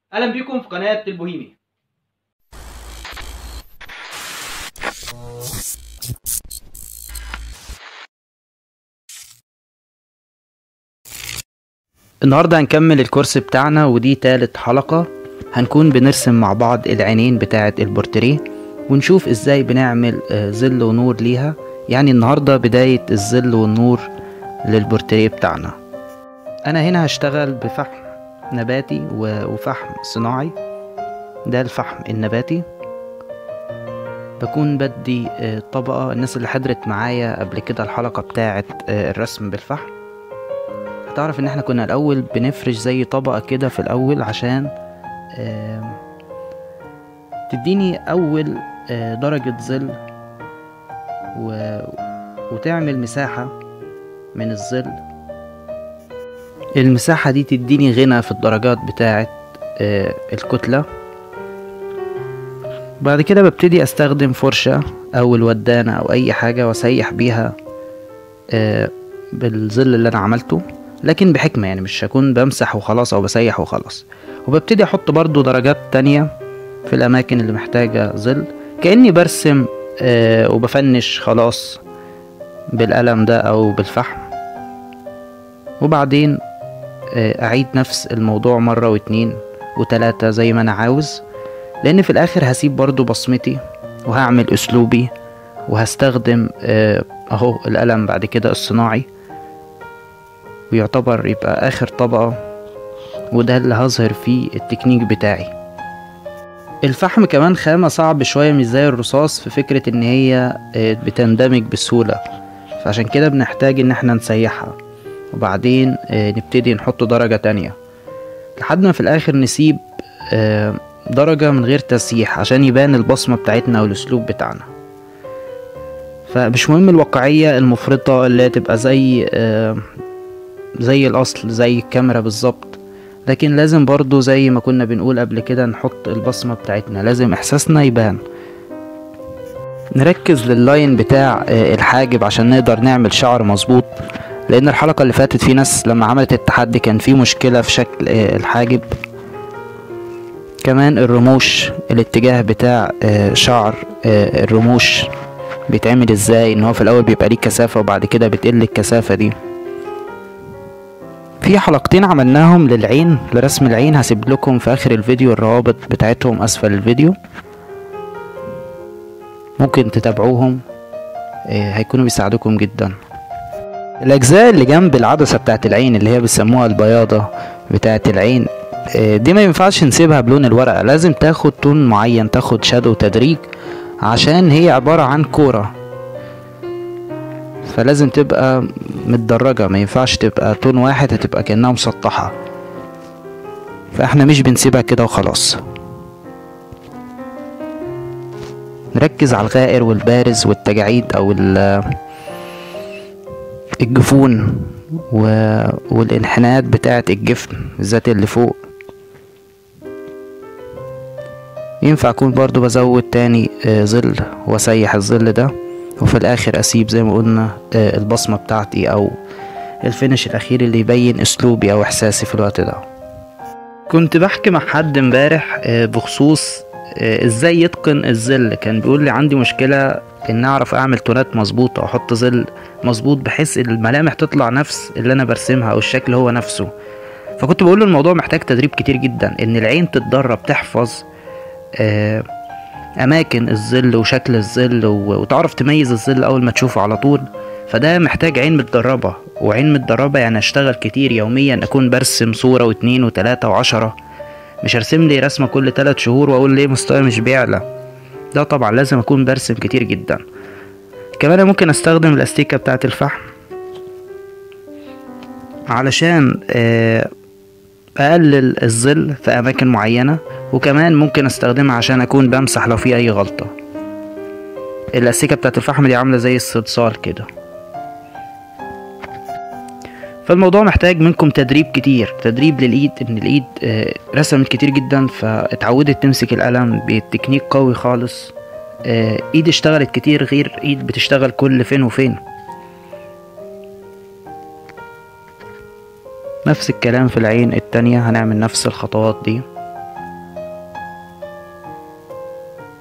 اهلا بيكم في قناه البوهيمي النهارده هنكمل الكورس بتاعنا ودي تالت حلقة هنكون بنرسم مع بعض العينين بتاعة البورتريه ونشوف ازاي بنعمل آه، ظل ونور ليها يعني النهاردة بداية الظل والنور للبورتريه بتاعنا انا هنا هشتغل بفحم نباتي و- وفحم صناعي ده الفحم النباتي بكون بدي آه، طبقة الناس اللي حضرت معايا قبل كده الحلقة بتاعة آه، الرسم بالفحم هتعرف ان احنا كنا الاول بنفرش زي طبقة كده في الاول عشان آم، تديني اول آه، درجة ظل و... وتعمل مساحة من الظل المساحة دي تديني غنى في الدرجات بتاعة آه، الكتلة بعد كده ببتدي استخدم فرشة او الودانة او اي حاجة واسيح بيها آه، بالظل اللي انا عملته لكن بحكمة يعني مش هكون بمسح وخلاص او بسيح وخلاص وببتدي احط برضو درجات تانية في الاماكن اللي محتاجة ظل كأني برسم آه، وبفنش خلاص بالقلم ده او بالفحم وبعدين آه، اعيد نفس الموضوع مرة واتنين وتلاتة زي ما انا عاوز لان في الاخر هسيب برضو بصمتي وهعمل اسلوبي وهستخدم آه، اهو القلم بعد كده الصناعي ويعتبر يبقى اخر طبقة وده اللي هظهر فيه التكنيك بتاعي الفحم كمان خامة صعب شوية مش زي الرصاص في فكرة ان هي آه، بتندمج بسهولة فعشان كده بنحتاج ان احنا نسيحها وبعدين آه، نبتدي نحط درجة تانية لحد ما في الاخر نسيب آه، درجة من غير تسييح عشان يبان البصمة بتاعتنا او الاسلوب بتاعنا فمش مهم الواقعية المفرطة اللي تبقى زي آه، زي الاصل زي الكاميرا بالظبط لكن لازم برضو زي ما كنا بنقول قبل كده نحط البصمة بتاعتنا لازم احساسنا يبان نركز لللاين بتاع آه، الحاجب عشان نقدر نعمل شعر مظبوط لان الحلقة اللي فاتت في ناس لما عملت التحدي كان في مشكلة في شكل آه، الحاجب كمان الرموش الاتجاه بتاع آه، شعر آه، الرموش بيتعمل ازاي ان هو في الاول بيبقى ليه كثافة وبعد كده بتقل الكثافة دي في حلقتين عملناهم للعين لرسم العين هسيب لكم في اخر الفيديو الروابط بتاعتهم اسفل الفيديو ممكن تتابعوهم آه، هيكونوا بيساعدوكم جدا الاجزاء اللي جنب العدسة بتاعت العين اللي هي بيسموها البياضة بتاعت العين آه، دي ما ينفعش نسيبها بلون الورقة لازم تاخد تون معين تاخد شادو تدريج عشان هي عبارة عن كورة فلازم تبقى متدرجة ما ينفعش تبقى تون واحد هتبقى كأنها مسطحة فاحنا مش بنسيبها كده وخلاص نركز على الغائر والبارز والتجاعيد او ال- الجفون و... والانحناءات بتاعة الجفن بالذات اللي فوق ينفع اكون برضو بزود تاني آه، ظل واسيح الظل ده وفي الاخر اسيب زي ما قلنا آه، البصمة بتاعتي او الفينش الاخير اللي يبين اسلوبي او احساسي في الوقت ده كنت بحكي مع حد امبارح آه، بخصوص آه، ازاي يتقن الظل كان بيقول لي عندي مشكلة ان اعرف اعمل تونات مظبوطة واحط ظل مظبوط بحيث الملامح تطلع نفس اللي انا برسمها او الشكل هو نفسه فكنت بقول له الموضوع محتاج تدريب كتير جدا ان العين تتدرب تحفظ آه، اماكن الظل وشكل الظل و- وتعرف تميز الظل اول ما تشوفه على طول فده محتاج عين متدربة وعين متدربة يعني اشتغل كتير يوميا اكون برسم صورة واتنين وتلاتة وعشرة مش ارسم لي رسمة كل تلات شهور واقول ليه مستواي مش بيعلى ده طبعا لازم اكون برسم كتير جدا كمان أنا ممكن استخدم الاستيكة بتاعة الفحم علشان آه، اقلل الظل في اماكن معينة وكمان ممكن استخدمها عشان اكون بمسح لو في اي غلطة الاستيكة بتاعة الفحم دي عاملة زي الصلصال كده فالموضوع محتاج منكم تدريب كتير تدريب للايد ان الايد آه، رسمت كتير جدا فاتعودت تمسك القلم بتكنيك قوي خالص آه، ايد اشتغلت كتير غير ايد بتشتغل كل فين وفين نفس الكلام في العين التانية هنعمل نفس الخطوات دي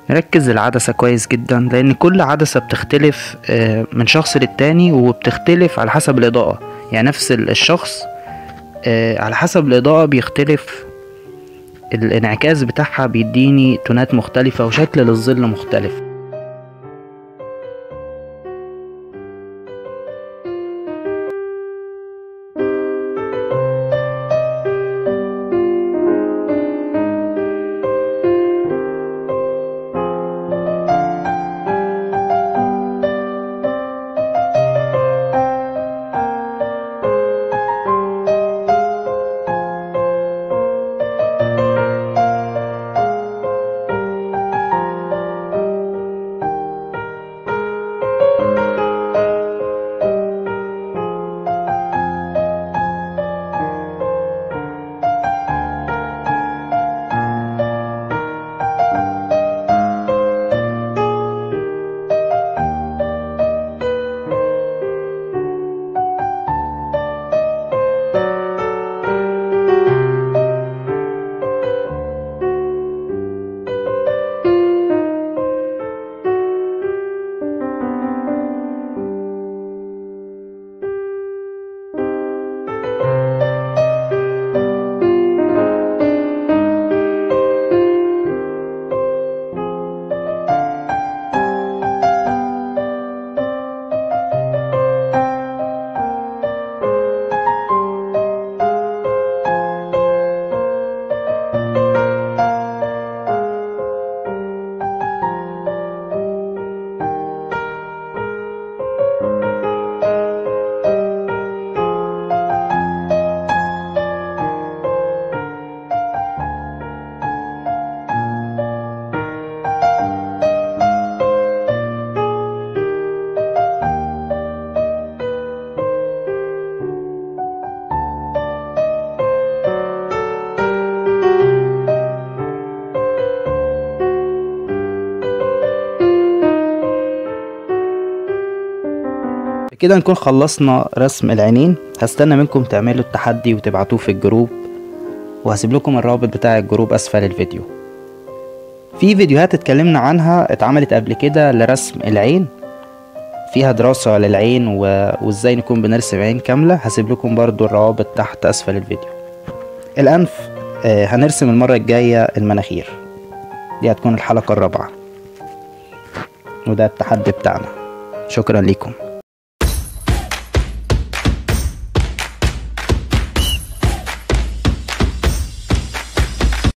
نركز العدسة كويس جدا لأن كل عدسة بتختلف آه، من شخص للتاني وبتختلف على حسب الإضاءة يعني نفس ال- الشخص آه، على حسب الإضاءة بيختلف الانعكاس بتاعها بيديني تونات مختلفة وشكل للظل مختلف كده نكون خلصنا رسم العينين هستنى منكم تعملوا التحدي وتبعتوه في الجروب وهسيب لكم الرابط بتاع الجروب اسفل الفيديو في فيديوهات اتكلمنا عنها اتعملت قبل كده لرسم العين فيها دراسة للعين و... وازاي نكون بنرسم عين كاملة هسيب لكم برضو الروابط تحت اسفل الفيديو الانف آه، هنرسم المرة الجاية المناخير دي هتكون الحلقة الرابعة وده التحدي بتاعنا شكرا ليكم